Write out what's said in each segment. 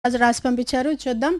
రాజు రాసి పంపించారు చూద్దాం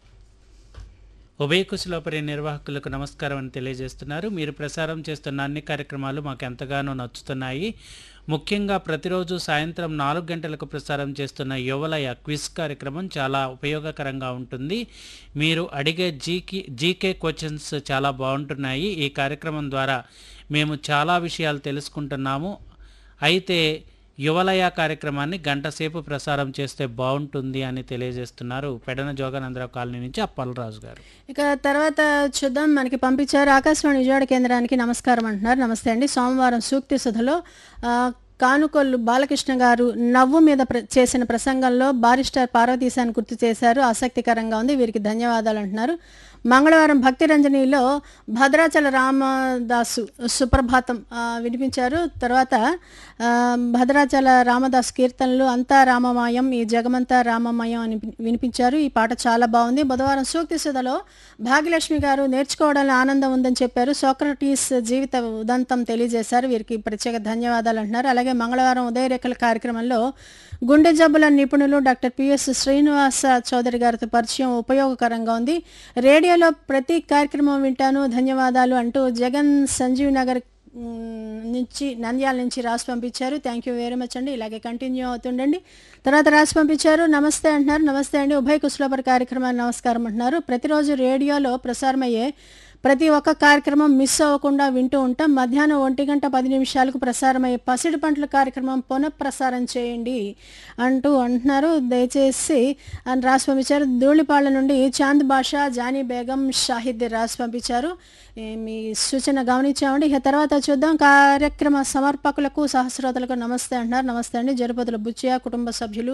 ఉభయ కుశలోపరి నిర్వాహకులకు నమస్కారం అని తెలియజేస్తున్నారు మీరు ప్రసారం చేస్తున్న అన్ని కార్యక్రమాలు మాకు ఎంతగానో నచ్చుతున్నాయి ముఖ్యంగా ప్రతిరోజు సాయంత్రం నాలుగు గంటలకు ప్రసారం చేస్తున్న యువలయ క్విజ్ కార్యక్రమం చాలా ఉపయోగకరంగా ఉంటుంది మీరు అడిగే జీకి జీకే క్వశ్చన్స్ చాలా బాగుంటున్నాయి ఈ కార్యక్రమం ద్వారా మేము చాలా విషయాలు తెలుసుకుంటున్నాము అయితే యువలయ కార్యక్రమాన్ని గంట సేపు ప్రసారం చేస్తే బాగుంటుంది అని తెలియజేస్తున్నారు పెడన జోగానందరావు కాలనీ నుంచి అప్పలరాజు గారు ఇక తర్వాత చూద్దాం మనకి పంపించారు ఆకాశవాణి విజయవాడ కేంద్రానికి నమస్కారం అంటున్నారు నమస్తే అండి సోమవారం సూక్తి సుధలో ఆ, కానుకొల్లు బాలకృష్ణ గారు నవ్వు మీద ప్ర- చేసిన ప్రసంగంలో బారిస్టర్ పార్వతీశాన్ని గుర్తు చేశారు ఆసక్తికరంగా ఉంది వీరికి ధన్యవాదాలు అంటున్నారు మంగళవారం భక్తి రంజనిలో భద్రాచల రామదాసు సుప్రభాతం ఆ, వినిపించారు తర్వాత ఆ, భద్రాచల రామదాస్ కీర్తనలు అంతా రామమయం ఈ జగమంతా రామమయం అని వినిపించారు ఈ పాట చాలా బాగుంది బుధవారం సూక్తి సుధలో భాగ్యలక్ష్మి గారు నేర్చుకోవడంలో ఆనందం ఉందని చెప్పారు సోక్రటీస్ జీవిత ఉదంతం తెలియజేశారు వీరికి ప్రత్యేక ధన్యవాదాలు అంటున్నారు అలాగే మంగళవారం ఉదయరేఖల కార్యక్రమంలో గుండె జబ్బుల నిపుణులు డాక్టర్ పిఎస్ శ్రీనివాస చౌదరి గారితో పరిచయం ఉపయోగకరంగా ఉంది రేడియోలో ప్రతి కార్యక్రమం వింటాను ధన్యవాదాలు అంటూ జగన్ సంజీవ్ నగర్ మ్, నుంచి నంద్యాల నుంచి రాసి పంపించారు థ్యాంక్ యూ వెరీ మచ్ అండి ఇలాగే కంటిన్యూ అవుతుండండి తర్వాత రాసి పంపించారు నమస్తే అంటున్నారు నమస్తే అండి ఉభయ కుశలపర కార్యక్రమాన్ని నమస్కారం అంటున్నారు ప్రతిరోజు రేడియోలో ప్రసారమయ్యే ప్రతి ఒక్క కార్యక్రమం మిస్ అవ్వకుండా వింటూ ఉంటాం మధ్యాహ్నం ఒంటి గంట పది నిమిషాలకు ప్రసారమయ్యే పసిడి పంటల కార్యక్రమం పునఃప్రసారం చేయండి అంటూ అంటున్నారు దయచేసి అని రాసి పంపించారు ధూళిపాళ్ల నుండి చాంద్ బాషా జానీ బేగం షాహిద్ రాసి పంపించారు ఏ, మీ సూచన గమనించామండి ఇక తర్వాత చూద్దాం కార్యక్రమ సమర్పకులకు సహస్రోతలకు నమస్తే అంటున్నారు నమస్తే అండి జరుపతుల బుచ్చయ్య కుటుంబ సభ్యులు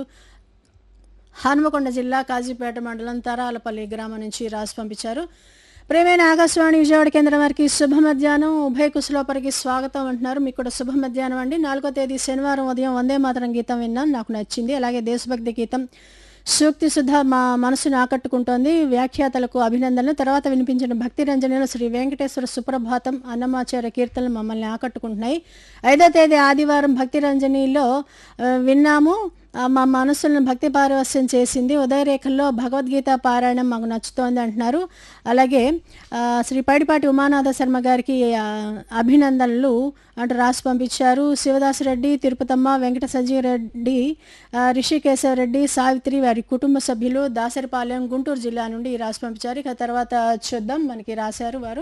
హనుమకొండ జిల్లా కాజీపేట మండలం తరాలపల్లి గ్రామం నుంచి రాసి పంపించారు ప్రేమైన ఆకాశవాణి విజయవాడ కేంద్రం వారికి శుభ మధ్యాహ్నం ఉభయ కుశలోపరికి స్వాగతం అంటున్నారు మీకు కూడా శుభ మధ్యాహ్నం అండి నాలుగో తేదీ శనివారం ఉదయం వందే మాతరం గీతం విన్నాను నాకు నచ్చింది అలాగే దేశభక్తి గీతం సూక్తి సుధ మా మనసును ఆకట్టుకుంటోంది వ్యాఖ్యాతలకు అభినందనలు తర్వాత వినిపించిన భక్తి రంజనలో శ్రీ వెంకటేశ్వర సుప్రభాతం అన్నమాచార్య కీర్తనలు మమ్మల్ని ఆకట్టుకుంటున్నాయి ఐదో తేదీ ఆదివారం భక్తి రంజనిలో ఆ, విన్నాము ఆ, మా మనసులను భక్తి పారవస్యం చేసింది ఉదయరేఖల్లో భగవద్గీత పారాయణం మాకు నచ్చుతోంది అంటున్నారు అలాగే ఆ, శ్రీ పైడిపాటి ఉమానాథ శర్మ గారికి ఆ, అభినందనలు అంటూ రాసి పంపించారు శివదాసరెడ్డి తిరుపతమ్మ వెంకట సంజీవరెడ్డి ఆ, రిషికేశవరెడ్డి సావిత్రి వారి కుటుంబ సభ్యులు దాసరిపాలెం గుంటూరు జిల్లా నుండి రాసి పంపించారు ఇక తర్వాత చూద్దాం మనకి రాశారు వారు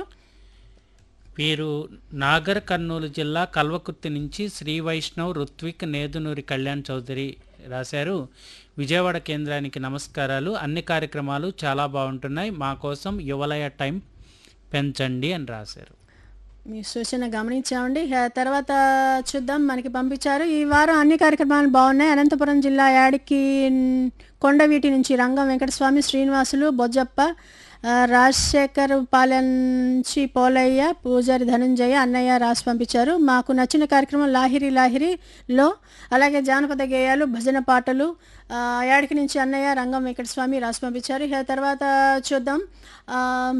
వీరు నాగర్ కర్నూలు జిల్లా కల్వకుర్తి నుంచి శ్రీ వైష్ణవ్ రుత్విక్ నేదునూరి కళ్యాణ్ చౌదరి రాశారు విజయవాడ కేంద్రానికి నమస్కారాలు అన్ని కార్యక్రమాలు చాలా బాగుంటున్నాయి మా కోసం యువలయ టైం పెంచండి అని రాశారు మీ సూచన గమనించామండి ఇక తర్వాత చూద్దాం మనకి పంపించారు ఈ వారం అన్ని కార్యక్రమాలు బాగున్నాయి అనంతపురం జిల్లా యాడికి కొండవీటి నుంచి రంగం వెంకటస్వామి శ్రీనివాసులు బొజ్జప్ప ఆ, రాజశేఖర్ పాలెం నుంచి పోలయ్య పూజారి ధనుంజయ అన్నయ్య రాసి పంపించారు మాకు నచ్చిన కార్యక్రమం లాహిరి లాహిరిలో అలాగే జానపద గేయాలు భజన పాటలు ఆ, యాడికి నుంచి అన్నయ్య రంగం వెంకటస్వామి రాసి పంపించారు ఇక తర్వాత చూద్దాం ఆ,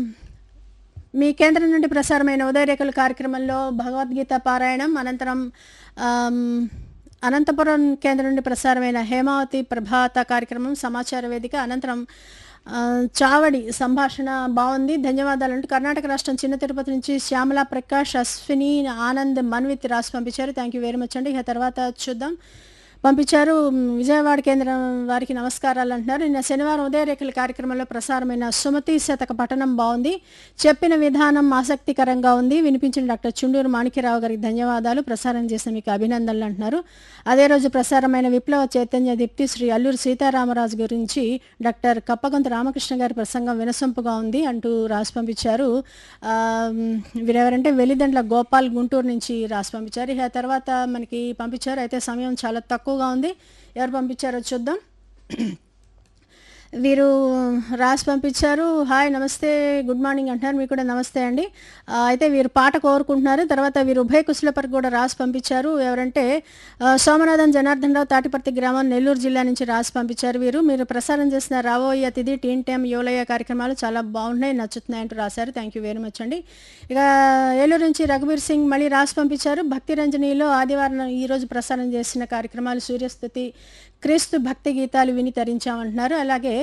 మీ కేంద్రం నుండి ప్రసారమైన ఉదయరేఖల కార్యక్రమంలో భగవద్గీత పారాయణం అనంతరం ఆమ్, అనంతపురం కేంద్రం నుండి ప్రసారమైన హేమావతి ప్రభాత కార్యక్రమం సమాచార వేదిక అనంతరం ఆ, చావడి సంభాషణ బాగుంది ధన్యవాదాలు అంటూ కర్ణాటక రాష్ట్రం చిన్న తిరుపతి నుంచి శ్యామల ప్రకాష్ అశ్విని ఆనంద్ మన్విత్ రాసి పంపించారు థ్యాంక్ యూ వెరీ మచ్ అండి ఇక తర్వాత చూద్దాం పంపించారు మ్, విజయవాడ కేంద్రం వారికి నమస్కారాలు అంటున్నారు నిన్న శనివారం ఉదయరేఖల కార్యక్రమంలో ప్రసారమైన సుమతి శతక పఠనం బాగుంది చెప్పిన విధానం ఆసక్తికరంగా ఉంది వినిపించిన డాక్టర్ చుండూరు మాణిక్యరావు గారికి ధన్యవాదాలు ప్రసారం చేసిన మీకు అభినందనలు అంటున్నారు అదే రోజు ప్రసారమైన విప్లవ చైతన్య దీప్తి శ్రీ అల్లూరు సీతారామరాజు గురించి డాక్టర్ కప్పగంత రామకృష్ణ గారి ప్రసంగం వినసొంపుగా ఉంది అంటూ రాసి పంపించారు ఆ, వీరెవరంటే వెలిదండ్ల గోపాల్ గుంటూరు నుంచి రాసి పంపించారు ఇక తర్వాత మనకి పంపించారు అయితే సమయం చాలా తక్కువగా ఉంది ఎవరు పంపించారో చూద్దాం వీరు రాసి పంపించారు హాయ్ నమస్తే గుడ్ మార్నింగ్ అంటున్నారు మీకు కూడా నమస్తే అండి ఆ, అయితే వీరు పాట కోరుకుంటున్నారు తర్వాత వీరు ఉభయ కుశలపరికి కూడా రాసి పంపించారు ఎవరంటే ఆ, సోమనాథన్ జనార్దన్ రావు తాటిపర్తి గ్రామం నెల్లూరు జిల్లా నుంచి రాసి పంపించారు వీరు మీరు ప్రసారం చేసిన రాబోయే అతిథి టీన్ టైమ్ యువలయ కార్యక్రమాలు చాలా బాగున్నాయి నచ్చుతున్నాయి అంటూ రాశారు థ్యాంక్ యూ వెరీ మచ్ అండి ఇక ఏలూరు నుంచి రఘువీర్ సింగ్ మళ్ళీ రాసి పంపించారు భక్తి రంజనీలో ఆదివారం ఈరోజు ప్రసారం చేసిన కార్యక్రమాలు సూర్యస్థుతి క్రీస్తు భక్తి గీతాలు విని తరించామంటున్నారు అలాగే